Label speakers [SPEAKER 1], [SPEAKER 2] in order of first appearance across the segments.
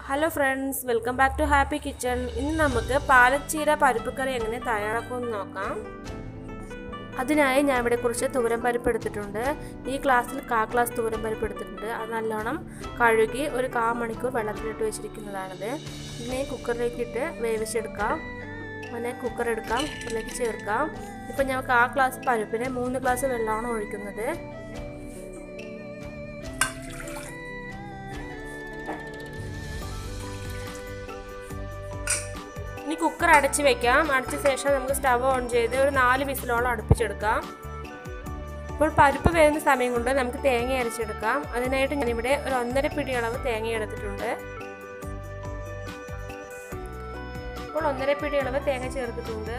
[SPEAKER 1] hello friends welcome back to happy kitchen ഇന്ന് നമുക്ക് പാലച്ചീര പരിപ്പ് കറി എങ്ങനെ തയ്യാറാക്കുമെന്ന് നോക്കാം അതിനായി ഞാൻ ഇവിടെ കുറച്ച് തൂരം പരിപ്പ് എടുത്തിട്ടുണ്ട് ഈ ഗ്ലാസ്സിൽ കാ ഗ്ലാസ് തൂരം പരിപ്പ് എടുത്തിട്ടുണ്ട് അത് നല്ലോണം കഴുകി ഒരു കാ മണിക്കൂർ വെള്ളത്തിലിട്ട് വെച്ചിരിക്കുന്നതാണിത് ഇതിനെ കുക്കറിലേക്ക് ഇട്ട് വേവിച്ചെടുക്കാം അങ്ങനെ കുക്കർ എടുക്കാം കുക്കറിലേക്ക് ചേർക്കാം ഇപ്പം ഞാൻ കാ ഗ്ലാസ് പരിപ്പിന് മൂന്ന് ഗ്ലാസ് വെള്ളമാണ് ഒഴിക്കുന്നത് ഇനി കുക്കർ അടച്ച് വെക്കാം അടച്ച ശേഷം നമുക്ക് സ്റ്റവ് ഓൺ ചെയ്ത് ഒരു നാല് വിസിലോളം അടുപ്പിച്ചെടുക്കാം ഇപ്പോൾ പരിപ്പ് വേകുന്ന സമയം കൊണ്ട് നമുക്ക് തേങ്ങ അരച്ചെടുക്കാം അതിനായിട്ട് ഞാനിവിടെ ഒരു ഒന്നര പിടി അളവ് തേങ്ങ എടുത്തിട്ടുണ്ട് ഇപ്പോൾ ഒന്നര പിടി അളവ് തേങ്ങ ചേർത്തിട്ടുണ്ട്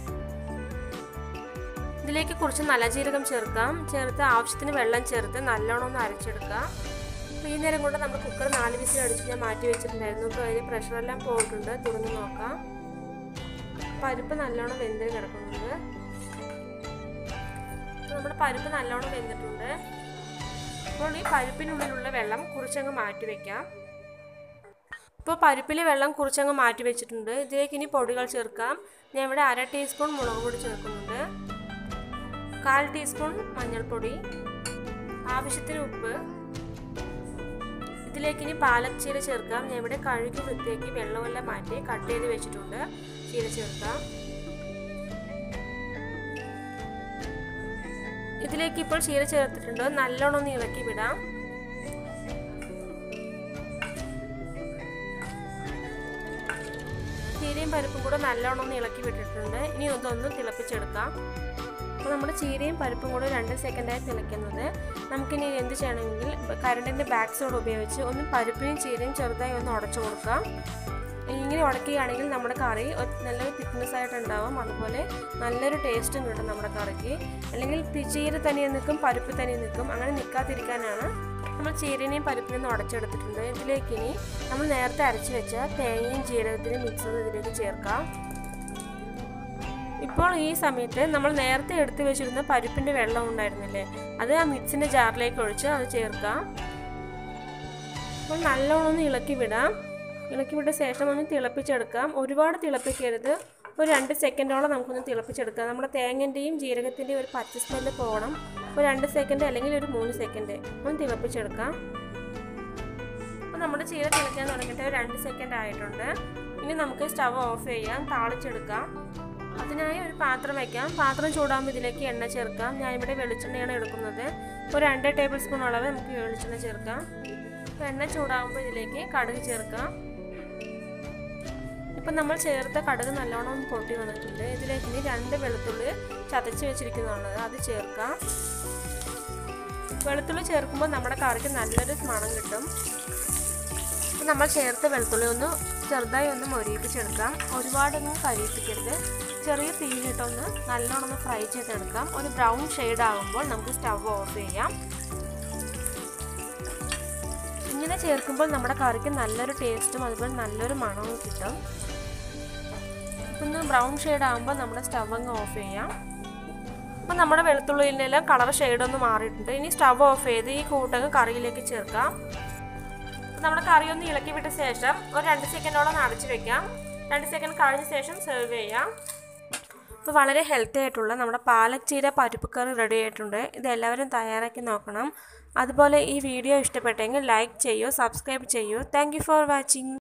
[SPEAKER 1] ഇതിലേക്ക് കുറച്ച് നല്ല ജീരകം ചേർക്കാം ചേർത്ത് ആവശ്യത്തിന് വെള്ളം ചേർത്ത് നല്ലോണം ഒന്ന് അരച്ചെടുക്കാം അപ്പോൾ ഈ നേരം കൊണ്ട് നമ്മൾ കുക്കർ നാല് വിസിൽ അടിച്ച് ഞാൻ മാറ്റി വെച്ചിട്ടുണ്ടായിരുന്നു അപ്പോൾ അതിന് പ്രഷറെല്ലാം പോയിട്ടുണ്ട് തുറന്ന് നോക്കാം പരിപ്പ് നല്ലോണം വെന്ത് കിടക്കുന്നുണ്ട് നമ്മുടെ പരിപ്പ് നല്ലോണം വെന്തിട്ടുണ്ട് അപ്പോൾ ഈ പരിപ്പിനുള്ളിലുള്ള വെള്ളം കുറച്ചങ്ങ് മാറ്റി വെക്കാം ഇപ്പോൾ പരിപ്പിലെ വെള്ളം കുറച്ചങ്ങ് മാറ്റി വെച്ചിട്ടുണ്ട് ഇതിലേക്ക് ഇനി പൊടികൾ ചേർക്കാം ഞാൻ ഇവിടെ അര ടീസ്പൂൺ മുളക് പൊടി ചേർക്കുന്നുണ്ട് കാൽ ടീസ്പൂൺ മഞ്ഞൾപ്പൊടി ആവശ്യത്തിന് ഉപ്പ് ഇതിലേക്ക് ഇനി പാലക് ചീര ചേർക്കാം ഞാൻ ഇവിടെ കഴുകി വൃത്തിയാക്കി വെള്ളമെല്ലാം മാറ്റി കട്ട് ചെയ്ത് വെച്ചിട്ടുണ്ട് ചീര ചേർക്കാം ഇതിലേക്ക് ഇപ്പോൾ ചീര ചേർത്തിട്ടുണ്ട് നല്ലോണം ഒന്ന് ഇളക്കി വിടാം ചീരയും പരിപ്പും കൂടെ നല്ലോണം ഒന്ന് ഇളക്കി വിട്ടിട്ടുണ്ട് ഇനി ഇതൊന്ന് തിളപ്പിച്ചെടുക്കാം അപ്പോൾ നമ്മുടെ ചീരയും പരിപ്പും കൂടെ രണ്ട് സെക്കൻഡായി തിളയ്ക്കുന്നത് നമുക്കിനി എന്ത് ചെയ്യണമെങ്കിൽ കരണ്ടിൻ്റെ ബാക്ക് സൈഡ് ഉപയോഗിച്ച് ഒന്ന് പരിപ്പിനും ചീരയും ചെറുതായി ഒന്ന് ഉടച്ചു കൊടുക്കാം ഇങ്ങനെ ഉടക്കുകയാണെങ്കിൽ നമ്മുടെ കറി നല്ലൊരു തിക്നെസ് ആയിട്ടുണ്ടാവും അതുപോലെ നല്ലൊരു ടേസ്റ്റും കിട്ടും നമ്മുടെ കറിക്ക് അല്ലെങ്കിൽ ചീര തനിയെ നിൽക്കും പരിപ്പ് തനിയെ നിൽക്കും അങ്ങനെ നിൽക്കാതിരിക്കാനാണ് നമ്മൾ ചീരനെയും പരിപ്പിനെയും ഉടച്ചെടുത്തിട്ടുണ്ട് ഇതിലേക്ക് ഇനി നമ്മൾ നേരത്തെ അരച്ച് വെച്ച തേങ്ങയും ജീരകത്തിനും മിക്സ് ചെയ്ത് ഇതിലേക്ക് ചേർക്കാം ഇപ്പോൾ ഈ സമയത്ത് നമ്മൾ നേരത്തെ എടുത്തു വെച്ചിരുന്ന പരിപ്പിൻ്റെ വെള്ളം ഉണ്ടായിരുന്നില്ലേ അത് ആ മിക്സിൻ്റെ ജാറിലേക്ക് ഒഴിച്ച് അത് ചേർക്കാം അപ്പോൾ നല്ലോണം ഒന്ന് ഇളക്കി വിടാം ഇളക്കി വിട്ട ശേഷം ഒന്ന് തിളപ്പിച്ചെടുക്കാം ഒരുപാട് തിളപ്പിക്കരുത് ഒരു രണ്ട് സെക്കൻഡോളം നമുക്കൊന്ന് തിളപ്പിച്ചെടുക്കാം നമ്മുടെ തേങ്ങൻ്റെയും ജീരകത്തിൻ്റെയും ഒരു പച്ച സ്മെല്ല് പോകണം ഒരു രണ്ട് സെക്കൻഡ് അല്ലെങ്കിൽ ഒരു മൂന്ന് സെക്കൻഡ് ഒന്ന് തിളപ്പിച്ചെടുക്കാം അപ്പോൾ നമ്മുടെ ചീര തിളയ്ക്കാൻ തുടങ്ങിയിട്ട് ഒരു രണ്ട് സെക്കൻഡ് ആയിട്ടുണ്ട് ഇനി നമുക്ക് സ്റ്റവ് ഓഫ് ചെയ്യാം താളിച്ചെടുക്കാം അതിനായി ഒരു പാത്രം വയ്ക്കാം പാത്രം ചൂടാകുമ്പോൾ ഇതിലേക്ക് എണ്ണ ചേർക്കാം ഞാനിവിടെ വെളിച്ചെണ്ണയാണ് എടുക്കുന്നത് ഒരു രണ്ട് ടേബിൾ സ്പൂൺ അളവ് നമുക്ക് വെളിച്ചെണ്ണ ചേർക്കാം എണ്ണ ചൂടാകുമ്പോൾ ഇതിലേക്ക് കടുക് ചേർക്കാം ഇപ്പം നമ്മൾ ചേർത്ത കടുക് നല്ലോണം പൊട്ടി വന്നിട്ടുണ്ട് ഇതിലേക്ക് ഇനി രണ്ട് വെളുത്തുള്ളി ചതച്ച് വെച്ചിരിക്കുന്നതാണ് അത് ചേർക്കാം വെളുത്തുള്ളി ചേർക്കുമ്പോൾ നമ്മുടെ കറിക്ക് നല്ലൊരു മണം കിട്ടും അപ്പം നമ്മൾ ചേർത്ത വെളുത്തുള്ളി ഒന്ന് ചെറുതായി ഒന്ന് മൊരിയിപ്പിച്ചെടുക്കാം ഒരുപാടൊന്നും കരിയിപ്പിക്കരുത് ചെറിയ തീയിലിട്ടൊന്ന് നല്ലോണം ഒന്ന് ഫ്രൈ ചെയ്തെടുക്കാം ഒരു ബ്രൗൺ ഷെയ്ഡ് ആകുമ്പോൾ നമുക്ക് സ്റ്റവ് ഓഫ് ചെയ്യാം ഇങ്ങനെ ചേർക്കുമ്പോൾ നമ്മുടെ കറിക്ക് നല്ലൊരു ടേസ്റ്റും അതുപോലെ നല്ലൊരു മണവും കിട്ടും ഒന്ന് ബ്രൗൺ ഷെയ്ഡ് ആകുമ്പോൾ നമ്മുടെ സ്റ്റവ് അങ്ങ് ഓഫ് ചെയ്യാം അപ്പം നമ്മുടെ വെളുത്തുള്ളിൻ്റെ എല്ലാം കളർ ഷെയ്ഡൊന്ന് മാറിയിട്ടുണ്ട് ഇനി സ്റ്റവ് ഓഫ് ചെയ്ത് ഈ കൂട്ടങ്ങ് കറിയിലേക്ക് ചേർക്കാം നമ്മുടെ കറി ഒന്ന് ഇളക്കി വിട്ട ശേഷം ഒരു രണ്ട് സെക്കൻഡോളം അടച്ചു വെക്കാം രണ്ട് സെക്കൻഡ് കഴിഞ്ഞ ശേഷം സെർവ് ചെയ്യാം അപ്പോൾ വളരെ ഹെൽത്തി ആയിട്ടുള്ള നമ്മുടെ പാലക് ചീര പരിപ്പ് കറി റെഡി ആയിട്ടുണ്ട് ഇത് എല്ലാവരും തയ്യാറാക്കി നോക്കണം അതുപോലെ ഈ വീഡിയോ ഇഷ്ടപ്പെട്ടെങ്കിൽ ലൈക്ക് ചെയ്യൂ സബ്സ്ക്രൈബ് ചെയ്യൂ താങ്ക് ഫോർ വാച്ചിങ്